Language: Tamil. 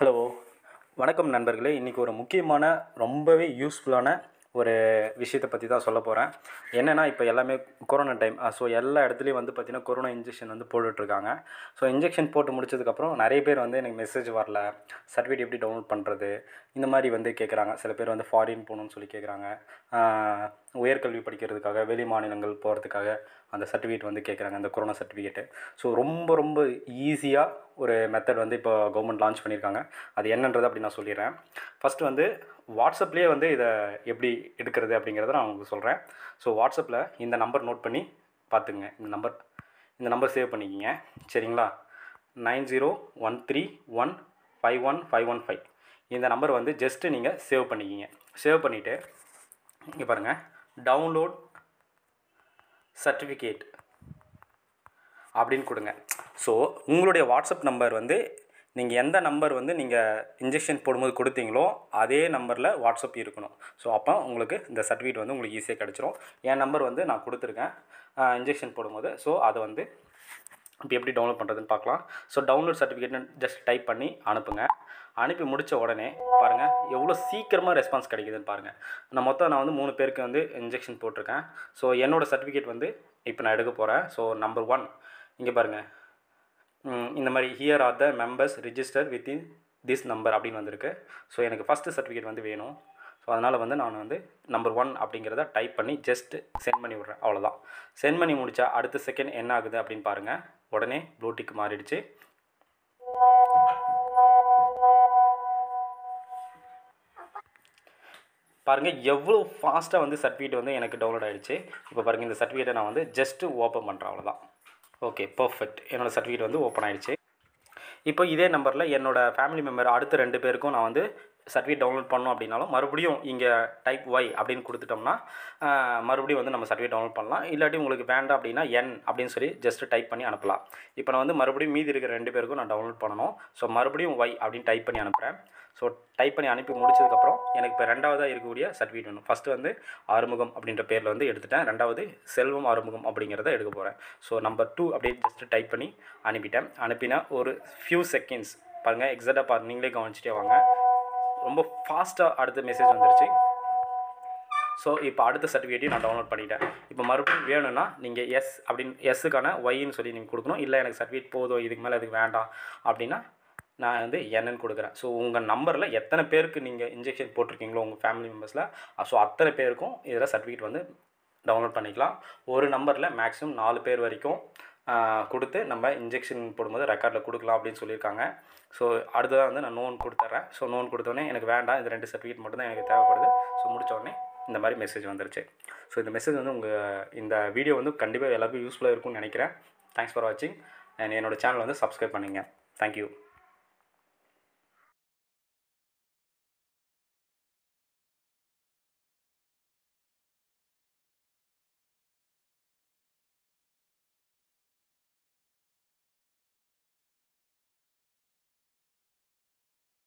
ஹலோ வணக்கம் நண்பர்களே இன்றைக்கி ஒரு முக்கியமான ரொம்பவே யூஸ்ஃபுல்லான ஒரு விஷயத்தை பற்றி தான் சொல்ல போகிறேன் என்னென்னா இப்போ எல்லாமே கொரோனா டைம் ஸோ எல்லா இடத்துலையும் வந்து பார்த்திங்கன்னா கொரோனா இன்ஜெக்ஷன் வந்து போட்டுட்ருக்காங்க ஸோ இன்ஜெக்ஷன் போட்டு முடிச்சதுக்கப்புறம் நிறைய பேர் வந்து எனக்கு மெசேஜ் வரல சர்டிஃபிகேட் எப்படி டவுன்லோட் பண்ணுறது இந்த மாதிரி வந்து கேட்குறாங்க சில பேர் வந்து ஃபாரின் போகணுன்னு சொல்லி கேட்குறாங்க உயர்கல்வி படிக்கிறதுக்காக வெளி மாநிலங்கள் போகிறதுக்காக அந்த சர்டிஃபிகேட் வந்து கேட்குறாங்க அந்த கொரோனா சர்டிஃபிகேட்டு ஸோ ரொம்ப ரொம்ப ஈஸியாக ஒரு மெத்தட் வந்து இப்போ கவர்மெண்ட் லான்ச் பண்ணியிருக்காங்க அது என்னன்றது அப்படி நான் சொல்லிடுறேன் ஃபஸ்ட்டு வந்து வாட்ஸ்அப்லேயே வந்து இதை எப்படி எடுக்கிறது அப்படிங்கிறத நான் உங்களுக்கு சொல்கிறேன் ஸோ வாட்ஸ்அப்பில் இந்த நம்பர் நோட் பண்ணி பார்த்துங்க இந்த நம்பர் இந்த நம்பர் சேவ் பண்ணிக்கிங்க சரிங்களா nine zero one three one five one five one five இந்த நம்பர் வந்து ஜஸ்ட்டு நீங்கள் சேவ் பண்ணிக்கிங்க சேவ் பண்ணிவிட்டு இங்கே பாருங்கள் டவுன்லோட் சர்டிஃபிகேட் அப்படின்னு கொடுங்க ஸோ உங்களுடைய வாட்ஸ்அப் நம்பர் வந்து நீங்கள் எந்த நம்பர் வந்து நீங்கள் இன்ஜெக்ஷன் போடும்போது கொடுத்தீங்களோ அதே நம்பரில் வாட்ஸ்அப் இருக்கணும் ஸோ அப்போ உங்களுக்கு இந்த சர்டிஃபிகேட் வந்து உங்களுக்கு ஈஸியாக கிடச்சிரும் என் நம்பர் வந்து நான் கொடுத்துருக்கேன் இன்ஜெக்ஷன் போடும்போது ஸோ அதை வந்து இப்போ எப்படி டவுன்லோட் பண்ணுறதுன்னு பார்க்கலாம் ஸோ டவுன்லோட் சர்டிஃபிகேட்னு ஜஸ்ட் டைப் பண்ணி அனுப்புங்க அனுப்பி முடித்த உடனே பாருங்கள் எவ்வளோ சீக்கிரமாக ரெஸ்பான்ஸ் கிடைக்குதுன்னு பாருங்கள் நான் மொத்தம் நான் வந்து மூணு பேருக்கு வந்து இன்ஜெக்ஷன் போட்டிருக்கேன் ஸோ என்னோடய சர்டிஃபிகேட் வந்து இப்போ நான் எடுக்க போகிறேன் ஸோ நம்பர் ஒன் இங்கே பாருங்கள் இந்த மாதிரி here are the members register within this number அப்படின்னு வந்திருக்கு ஸோ எனக்கு ஃபஸ்ட்டு சர்டிஃபிகேட் வந்து வேணும் ஸோ அதனால் வந்து நான் வந்து நம்பர் ஒன் அப்படிங்கிறத டைப் பண்ணி ஜஸ்ட் சென்ட் பண்ணி விட்றேன் அவ்வளோதான் சென்ட் பண்ணி முடித்தா அடுத்த செகண்ட் என்ன ஆகுது அப்படின்னு பாருங்கள் உடனே ப்ளூடிக் மாறிடுச்சு பாருங்கள் எவ்வளோ ஃபாஸ்ட்டாக வந்து சர்டிஃபிகேட் வந்து எனக்கு டவுன்லோட் ஆகிடுச்சு இப்போ பாருங்கள் இந்த சர்டிஃபிகேட்டை நான் வந்து ஜஸ்ட்டு ஓப்பன் பண்ணுறேன் அவ்வளோதான் ஓகே பர்ஃபெக்ட் என்னோடய சர்டிஃபிகேட் வந்து ஓப்பன் ஆகிடுச்சு இப்போ இதே நம்பரில் என்னோடய ஃபேமிலி மெம்பர் அடுத்த ரெண்டு பேருக்கும் நான் வந்து சர்டிஃபிகேட் டவுன்லோட் பண்ணோம் அப்படின்னாலும் மறுபடியும் இங்கே டைப் ஒய் அப்படின்னு கொடுத்துட்டோம்னா மறுபடியும் வந்து நம்ம சர்டிஃபிகேட் டவுன்லோட் பண்ணலாம் இல்லாட்டி உங்களுக்கு வேண்டாம் அப்படின்னா என் அப்படின்னு சொல்லி ஜஸ்ட் டைப் பண்ணி அனுப்பலாம் இப்போ நான் வந்து மறுபடியும் மீதி இருக்கிற ரெண்டு பேருக்கும் நான் டவுன்லோட் பண்ணணும் ஸோ மறுபடியும் ஒய் அப்படின்னு டைப் பண்ணி அனுப்புகிறேன் ஸோ டைப் பண்ணி அனுப்பி முடிச்சதுக்கப்புறம் எனக்கு இப்போ ரெண்டாவதாக இருக்கக்கூடிய சர்டிஃபிகேட் வேணும் ஃபஸ்ட்டு வந்து ஆறுமுகம் அப்படின்ற பேரில் வந்து எடுத்துட்டேன் ரெண்டாவது செல்வம் ஆறுமுகம் அப்படிங்கிறத எடுக்க போகிறேன் ஸோ நம்பர் டூ அப்படியே ஜஸ்ட் டைப் பண்ணி அனுப்பிட்டேன் அனுப்பினா ஒரு ஃபியூ செகண்ட்ஸ் பாருங்கள் எக்ஸாக்டாக பாரு நீங்களே கவனிச்சிட்டே வாங்க ரொம்ப ஃபாஸ்ட்டாக அடுத்த மெசேஜ் வந்துருச்சு ஸோ இப்போ அடுத்த சர்டிஃபிகேட்டையும் நான் டவுன்லோட் பண்ணிட்டேன் இப்போ மறுபடியும் வேணும்னா நீங்கள் எஸ் அப்படின்னு எஸ்ஸுக்கான ஒய்ன்னு சொல்லி நீங்கள் கொடுக்கணும் இல்லை எனக்கு சர்டிஃபிகேட் போதும் இதுக்கு மேலே இதுக்கு வேண்டாம் அப்படின்னா நான் வந்து என்னன்னு கொடுக்குறேன் ஸோ உங்கள் நம்பரில் எத்தனை பேருக்கு நீங்கள் இன்ஜெக்ஷன் போட்டிருக்கீங்களோ உங்கள் ஃபேமிலி மெம்பர்ஸில் ஸோ அத்தனை பேருக்கும் இதில் சர்டிஃபிகேட் வந்து டவுன்லோட் பண்ணிக்கலாம் ஒரு நம்பரில் மேக்ஸிமம் நாலு பேர் வரைக்கும் கொடுத்து நம்ம இன்ஜெக்ஷன் போடும்போது ரெக்கார்டில் கொடுக்கலாம் அப்படின்னு சொல்லியிருக்காங்க ஸோ அடுத்ததாக வந்து நான் நோன் கொடுத்துட்றேன் ஸோ நோன் கொடுத்தோடனே எனக்கு வேண்டாம் இந்த ரெண்டு சர்டிஃபிகேட் மட்டும் தான் எனக்கு தேவைப்படுது ஸோ முடித்த உடனே இந்த மாதிரி மெசேஜ் வந்துருச்சு ஸோ இந்த மெசேஜ் வந்து உங்கள் இந்த வீடியோ வந்து கண்டிப்பாக எல்லாருக்கும் யூஸ்ஃபுல்லாக இருக்கும்னு நினைக்கிறேன் தேங்க்ஸ் ஃபார் வாட்சிங் அண்ட் என்னோடய சேனல் வந்து சப்ஸ்கிரைப் பண்ணுங்கள் தேங்க்யூ